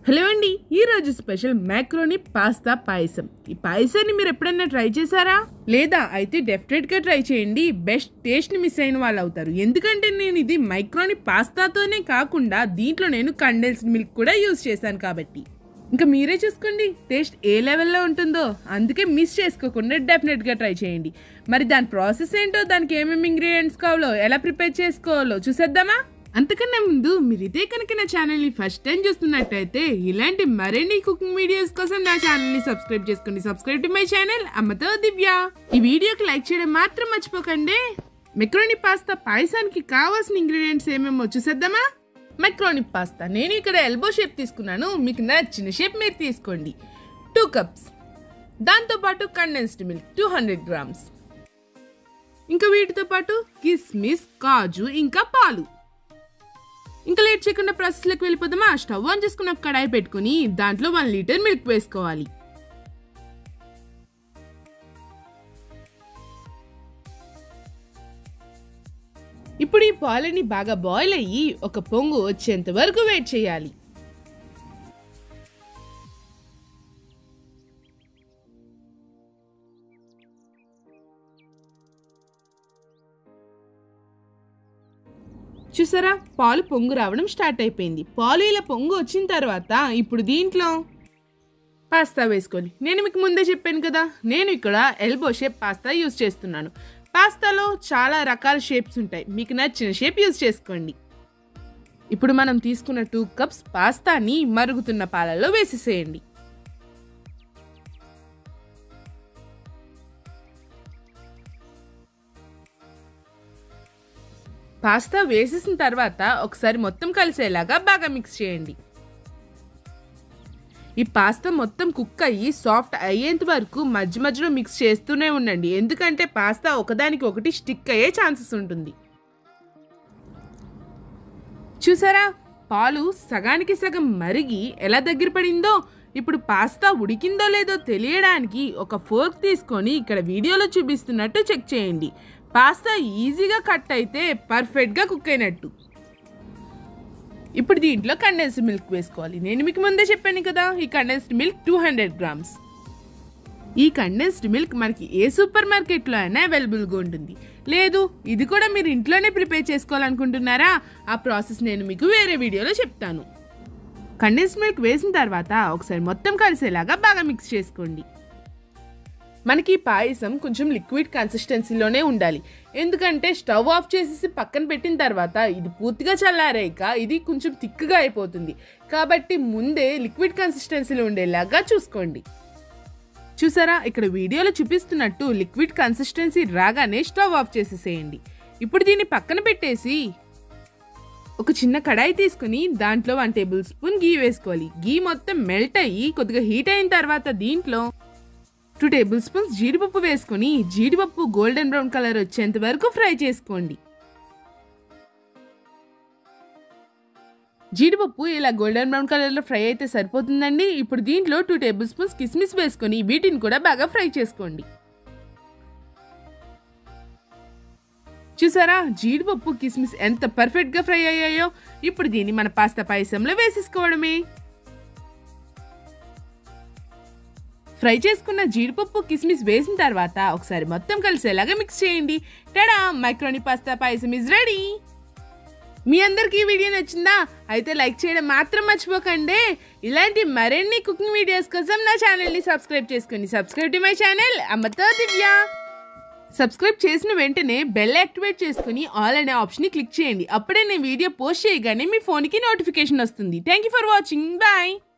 hello అండి ఈ రోజు స్పెషల్ మ్యాక్రోని పాస్తా పాయసం ఈ పాయసాన్ని మీరు ఎప్పుడైనా ట్రై చేశారా లేదా అయితే డెఫినెట్గా ట్రై చేయండి బెస్ట్ టేస్ట్ని మిస్ అయిన వాళ్ళు అవుతారు ఎందుకంటే నేను ఇది మైక్రోని పాస్తాతోనే కాకుండా దీంట్లో నేను కండెన్స్డ్ మిల్క్ కూడా యూజ్ చేశాను కాబట్టి ఇంకా మీరే చూసుకోండి టేస్ట్ ఏ లెవెల్లో ఉంటుందో అందుకే మిస్ చేసుకోకుండా డెఫినెట్గా ట్రై చేయండి మరి దాని ప్రాసెస్ ఏంటో దానికి ఏమేమి ఇంగ్రీడియంట్స్ కావాలో ఎలా ప్రిపేర్ చేసుకోవాలో చూసేద్దామా అంతకన్నా ముందు మీరు ఇదే కనుక నా ఛానల్ని ఫస్ట్ టైం చూస్తున్నట్టయితే ఇలాంటి మరిన్ని కుకింగ్ వీడియోస్ కోసం నా ఛానల్ని సబ్స్క్రైబ్ చేసుకోండి సబ్స్క్రైబ్ టు మై ఛానల్ అమ్మతో దివ్య ఈ వీడియోకి లైక్ చేయడం మాత్రం మర్చిపోకండి మెక్రోని పాస్తా పాయసానికి కావాల్సిన ఇంగ్రీడియంట్స్ ఏమేమో చూసేద్దామా మెక్రోని పాస్తా నేను ఇక్కడ ఎల్బో షేప్ తీసుకున్నాను మీకు నచ్చిన షేప్ మీరు తీసుకోండి టూ కప్స్ దాంతోపాటు condensed milk two hundred grams ఇంకా వీటితో పాటు కిస్మిస్ కాజు ఇంకా పాలు ఇంకా లేట్ చేయకుండా ప్రాసెస్లోకి వెళ్ళిపోదామా స్టవ్ ఆన్ చేసుకున్న కడాయి పెట్టుకుని దాంట్లో వన్ లీటర్ మిల్క్ వేసుకోవాలి ఇప్పుడు ఈ పాలని బాగా బాయిల్ అయ్యి ఒక పొంగు వచ్చేంత వరకు వెయిట్ చేయాలి చూసారా పాలు పొంగు రావడం స్టార్ట్ అయిపోయింది పాలు ఇలా పొంగు వచ్చిన తర్వాత ఇప్పుడు దీంట్లో పాస్తా వేసుకొని నేను మీకు ముందే చెప్పాను కదా నేను ఇక్కడ ఎల్బో షేప్ పాస్తా యూజ్ చేస్తున్నాను పాస్తాలో చాలా రకాల షేప్స్ ఉంటాయి మీకు నచ్చిన షేప్ యూజ్ చేసుకోండి ఇప్పుడు మనం తీసుకున్న టూ కప్స్ పాస్తాని మరుగుతున్న పాలలో వేసేసేయండి పాస్తా వేసేసిన తర్వాత ఒకసారి మొత్తం కలిసేలాగా బాగా మిక్స్ చేయండి ఈ పాస్తా మొత్తం కుక్ అయ్యి సాఫ్ట్ అయ్యేంత వరకు మధ్య మధ్యలో మిక్స్ చేస్తూనే ఉండండి ఎందుకంటే పాస్తా ఒకదానికి ఒకటి స్టిక్ అయ్యే ఛాన్సెస్ ఉంటుంది చూసారా పాలు సగానికి సగం మరిగి ఎలా దగ్గర పడిందో ఇప్పుడు పాస్తా ఉడికిందో లేదో తెలియడానికి ఒక ఫోర్క్ తీసుకొని ఇక్కడ వీడియోలో చూపిస్తున్నట్టు చెక్ చేయండి పాస్తా ఈజీగా కట్ అయితే పర్ఫెక్ట్గా కుక్ అయినట్టు ఇప్పుడు దీంట్లో కండెన్స్డ్ మిల్క్ వేసుకోవాలి నేను మీకు ముందే చెప్పాను కదా ఈ condensed milk two hundred grams ఈ కండెన్స్డ్ మిల్క్ మనకి ఏ సూపర్ మార్కెట్లో అయినా అవైలబుల్గా ఉంటుంది లేదు ఇది కూడా మీరు ఇంట్లోనే ప్రిపేర్ చేసుకోవాలనుకుంటున్నారా ఆ ప్రాసెస్ నేను మీకు వేరే వీడియోలో చెప్తాను కండెన్స్డ్ మిల్క్ వేసిన తర్వాత ఒకసారి మొత్తం కలిసేలాగా బాగా మిక్స్ చేసుకోండి మనకి ఈ పాయసం కొంచెం లిక్విడ్ కన్సిస్టెన్సీలోనే ఉండాలి ఎందుకంటే స్టవ్ ఆఫ్ చేసేసి పక్కన పెట్టిన తర్వాత ఇది పూర్తిగా చల్లారాక ఇది కొంచెం థిక్గా అయిపోతుంది కాబట్టి ముందే లిక్విడ్ కన్సిస్టెన్సీలో ఉండేలాగా చూసుకోండి చూసారా ఇక్కడ వీడియోలో చూపిస్తున్నట్టు లిక్విడ్ కన్సిస్టెన్సీ రాగానే స్టవ్ ఆఫ్ చేసేసేయండి ఇప్పుడు దీన్ని పక్కన పెట్టేసి ఒక చిన్న కడాయి తీసుకుని దాంట్లో వన్ టేబుల్ స్పూన్ గీ వేసుకోవాలి గీ మొత్తం మెల్ట్ అయ్యి కొద్దిగా హీట్ అయిన తర్వాత దీంట్లో టూ టేబుల్ స్పూన్స్ జీడిపప్పు వేసుకొని జీడిపప్పు గోల్డెన్ బ్రౌన్ కలర్ వచ్చేంత వరకు ఫ్రై చేసుకోండి జీడిపప్పు ఇలా గోల్డెన్ బ్రౌన్ కలర్లో ఫ్రై అయితే సరిపోతుందండి ఇప్పుడు దీంట్లో టూ టేబుల్ స్పూన్స్ కిస్మిస్ వేసుకొని వీటిని కూడా బాగా ఫ్రై చేసుకోండి చూసారా జీడిపప్పు కిస్మిస్ ఎంత పర్ఫెక్ట్గా ఫ్రై అయ్యాయో ఇప్పుడు దీన్ని మన పాస్తా పాయసంలో వేసేసుకోవడమే ఫ్రై చేసుకున్న జీడిపప్పు కిస్మిస్ వేసిన తర్వాత ఒకసారి మొత్తం కలిసేలాగా మిక్స్ చేయండి tada macaroni pasta payasam is ready మీ అందరికీ ఈ వీడియో నచ్చిందా అయితే లైక్ చేయడం మాత్రం మర్చిపోకండి ఇలాంటి మరిన్ని కుకింగ్ వీడియోస్ కోసం నా ఛానల్ని సబ్స్క్రైబ్ చేసుకోండి సబ్స్క్రైబ్ టు మై ఛానల్ అమ్మతో దివ్య సబ్స్క్రైబ్ చేసిన వెంటనే బెల్ యాక్టివేట్ చేసుకుని ఆల్ అనే ఆప్షన్ని క్లిక్ చేయండి అప్పుడే నేను వీడియో పోస్ట్ చేయగానే మీ ఫోన్కి నోటిఫికేషన్ వస్తుంది thank you for watching bye